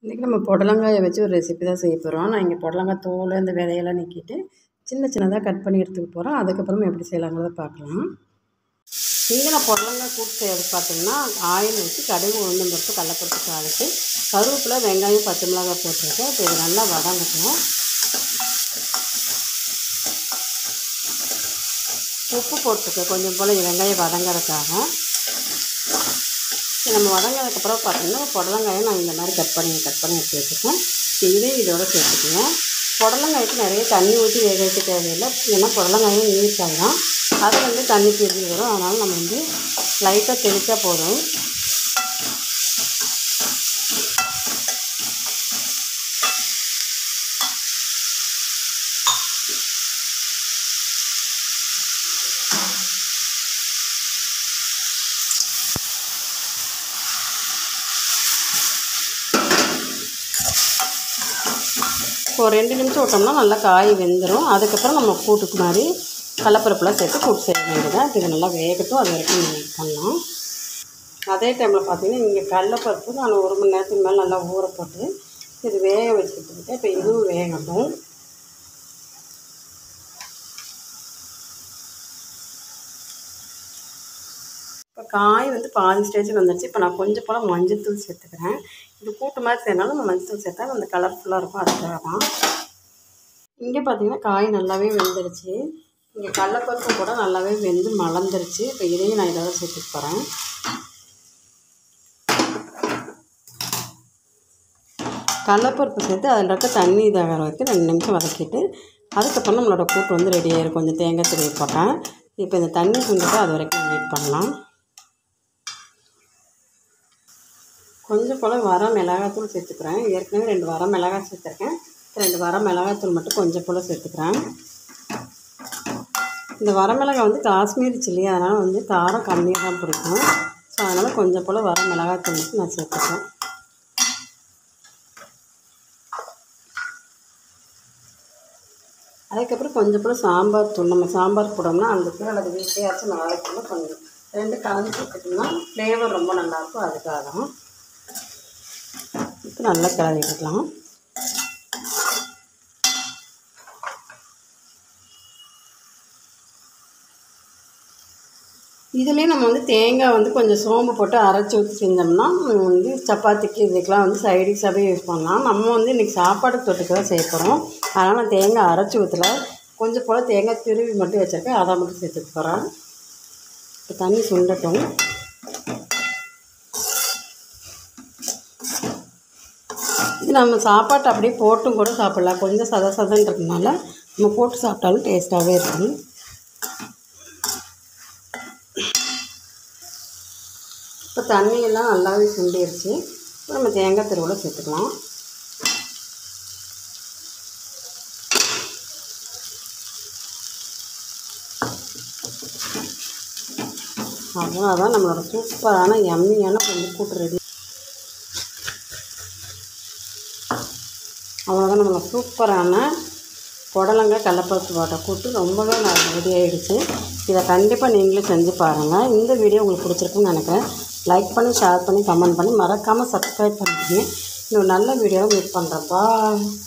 இன்றைக்கி நம்ம புடலங்காய வச்சு ஒரு ரெசிபி தான் செய்ய போகிறோம் நான் இங்கே புடலங்காய் தோல் இந்த விதையெல்லாம் நீக்கிட்டு சின்ன சின்னதாக கட் பண்ணி எடுத்துக்க போகிறோம் அதுக்கப்புறமா எப்படி செய்யலாங்கிறத பார்க்கலாம் இங்கே நான் புடலங்காய் கூட்டு செய்யறது பார்த்தீங்கன்னா ஆயில் ஊற்றி கடுகு உளுந்தம் பருப்பு கடலப்பருப்பு தாளித்து கருவேப்பிலை வெங்காயம் பச்சை மிளகாய் போட்டிருக்கேன் இப்போ இது நல்லா வதங்கட்டும் உப்பு போட்டிருக்கேன் கொஞ்சம் போல் வெங்காயம் வதங்கிறதுக்காக நம்ம வதங்கினதுக்கப்புறம் பார்த்தீங்கன்னா புடலங்காயை நான் இந்த மாதிரி கட் பண்ணி கட் பண்ணி எடுத்து வச்சுருக்கேன் இதையும் இதோட சேர்த்துக்குவேன் புடலங்காய்க்கு நிறைய தண்ணி ஊற்றி வேக வைக்க தேவையில்லை ஏன்னா புடலங்காயும் நீர்க்காய் தான் அது வந்து தண்ணி பிரிஞ்சு வரும் அதனால் நம்ம வந்து லைட்டாக தெளித்தா போதும் ஒரு ரெண்டு நிமிஷம் விட்டோம்னா நல்லா காய் வெந்துடும் அதுக்கப்புறம் நம்ம கூட்டுக்கு மாதிரி கடலப்பருப்புலாம் சேர்த்து கூட்டு செய்ய வேண்டியதான் இது நல்லா வேகட்டும் அது வரைக்கும் நம்ம இது பண்ணலாம் அதே டைமில் பார்த்தீங்கன்னா இங்கே கடலப்பருப்பு நான் ஒரு மணி நேரத்துக்கு மேலே நல்லா ஊற போட்டு இது வேக வச்சுக்கிட்டு இப்போ இதுவும் வேகட்டும் இப்போ காய் வந்து பாதி ஸ்டேஜுக்கு வந்துடுச்சு இப்போ நான் கொஞ்சம் போல் மஞ்சள்தூள் சேர்த்துக்கிறேன் இது கூட்டு மாதிரி செய்யறனால நம்ம மஞ்சள் சேர்த்தா அந்த கலர்ஃபுல்லாக இருக்கும் அதுக்காக தான் இங்கே பார்த்தீங்கன்னா காய் நல்லாவே வெந்துருச்சு இங்கே கடலப்பருப்பு கூட நல்லாவே வெந்து மலர்ந்துருச்சு இப்போ இதையும் நான் இதோட சேர்த்துக்க போகிறேன் கடலப்பருப்பு சேர்த்து அதில் இருக்க தண்ணி இதாகிற வரைக்கும் ரெண்டு நிமிஷம் வதக்கிட்டு அதுக்கப்புறம் நம்மளோட கூட்டு வந்து ரெடி ஆயிரும் கொஞ்சம் தேங்காய் திருவி போட்டேன் இப்போ இந்த தண்ணி சுண்டிட்டு அது வரைக்கும் வெயிட் பண்ணலாம் கொஞ்சம் போல் வர மிளகாத்தூள் சேர்த்துக்கிறேன் ஏற்கனவே ரெண்டு வர மிளகாய் சேர்த்துருக்கேன் ரெண்டு வர மிளகாத்தூள் மட்டும் கொஞ்சம் போல் சேர்த்துக்கிறேன் இந்த வரமிளகாய் வந்து காஷ்மீரி சில்லி அதனால் வந்து காரம் கம்மியாக தான் பிடிக்கும் ஸோ அதனால் கொஞ்சம் போல் வர மிளகாத்தூள் மட்டும் நான் சேர்த்துக்கிறேன் அதுக்கப்புறம் கொஞ்சம் போல் சாம்பார் தூள் நம்ம சாம்பார் போடோம்னா அந்த தூள் அல்லது வீட்லேயாச்சும் நாளைக்கு கொஞ்சம் ரெண்டு கலந்து சேர்த்துட்டோம்னா ஃப்ளேவர் ரொம்ப நல்லாயிருக்கும் அதுக்காக தான் இப்போ நல்லா கிளறி விட்டுக்கலாம் இதுலேயே நம்ம வந்து தேங்காய் வந்து கொஞ்சம் சோம்பு போட்டு அரைச்சி ஊற்றி செஞ்சோம்னா வந்து சப்பாத்திக்கு இதுக்கெலாம் வந்து சைடிஷாகவே யூஸ் பண்ணலாம் நம்ம வந்து இன்றைக்கி சாப்பாடு தொட்டுக்கு தான் செய்ய போகிறோம் அதனால் நான் தேங்காய் அரைச்சி ஊற்றல கொஞ்சம் போல் தேங்காய் திருவி மட்டும் வச்சுருக்கேன் அதை மட்டும் சேர்த்துக்க போகிறேன் இப்போ தண்ணி சுண்டட்டும் இது நம்ம சாப்பாட்டை அப்படியே போட்டும் கூட சாப்பிட்லாம் கொஞ்சம் சத சதன்றதுனால நம்ம போட்டு சாப்பிட்டாலும் டேஸ்ட்டாகவே இருக்கும் இப்போ தண்ணியெல்லாம் நல்லாவே சுண்டிருச்சு இப்போ நம்ம தேங்காய் திருவிழா சேர்த்துக்கலாம் அவ்வளோதான் நம்மளோட சூப்பரான எம்மியான கொஞ்சம் கூட்டு ரெடி அவ்வளோதான் நம்மளோட சூப்பரான புடலங்காய் கடலப்பருப்பு போட்ட கூட்டு ரொம்பவே நல்லா ரெடி ஆகிடுச்சு இதை கண்டிப்பாக நீங்களும் செஞ்சு பாருங்கள் இந்த வீடியோ உங்களுக்கு பிடிச்சிருக்குன்னு நினைக்கிறேன் லைக் பண்ணி ஷேர் பண்ணி கமெண்ட் பண்ணி மறக்காமல் சப்ஸ்கிரைப் பண்ணிக்கோங்க இன்னும் நல்ல வீடியோவை மீட் பண்ணுறப்பா